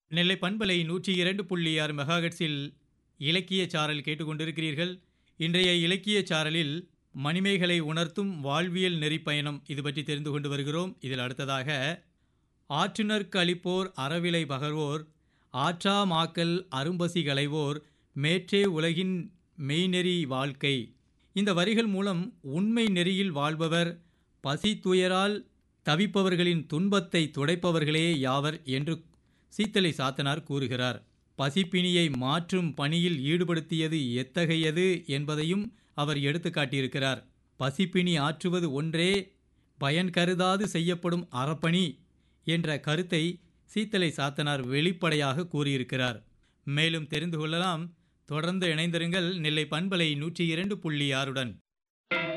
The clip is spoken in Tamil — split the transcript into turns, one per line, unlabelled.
நெல்லை பண்பலை நூற்றி இரண்டு புள்ளி ஆறு மெகாஹெட்ஸில் இலக்கிய சாரல் கேட்டுக்கொண்டிருக்கிறீர்கள் இன்றைய இலக்கிய சாரலில் மணிமேகலை உணர்த்தும் வாழ்வியல் நெறிப்பயணம் இது பற்றி தெரிந்து கொண்டு வருகிறோம் இதில் அடுத்ததாக ஆற்றுநர்க்கு அளிப்போர் அறவிலை பகர்வோர் ஆற்றாமாக்கல் அரும்பசி களைவோர் மேற்றே உலகின் மெய்நெறி வாழ்க்கை இந்த வரிகள் மூலம் உண்மை நெறியில் வாழ்பவர் பசி துயரால் தவிப்பவர்களின் துன்பத்தை துடைப்பவர்களே யாவர் என்று சீத்தலை சாத்தனார் கூறுகிறார் பசிப்பிணியை மாற்றும் பணியில் ஈடுபடுத்தியது எத்தகையது என்பதையும் அவர் எடுத்து காட்டியிருக்கிறார் பசிப்பிணி ஆற்றுவது ஒன்றே பயன் கருதாது செய்யப்படும் அறப்பணி என்ற கருத்தை சீத்தலை சாத்தனார் வெளிப்படையாக கூறியிருக்கிறார் மேலும் தெரிந்து கொள்ளலாம் தொடர்ந்து இணைந்திருங்கள் நெல்லை பண்பலை நூற்றி இரண்டு புள்ளி ஆறுடன்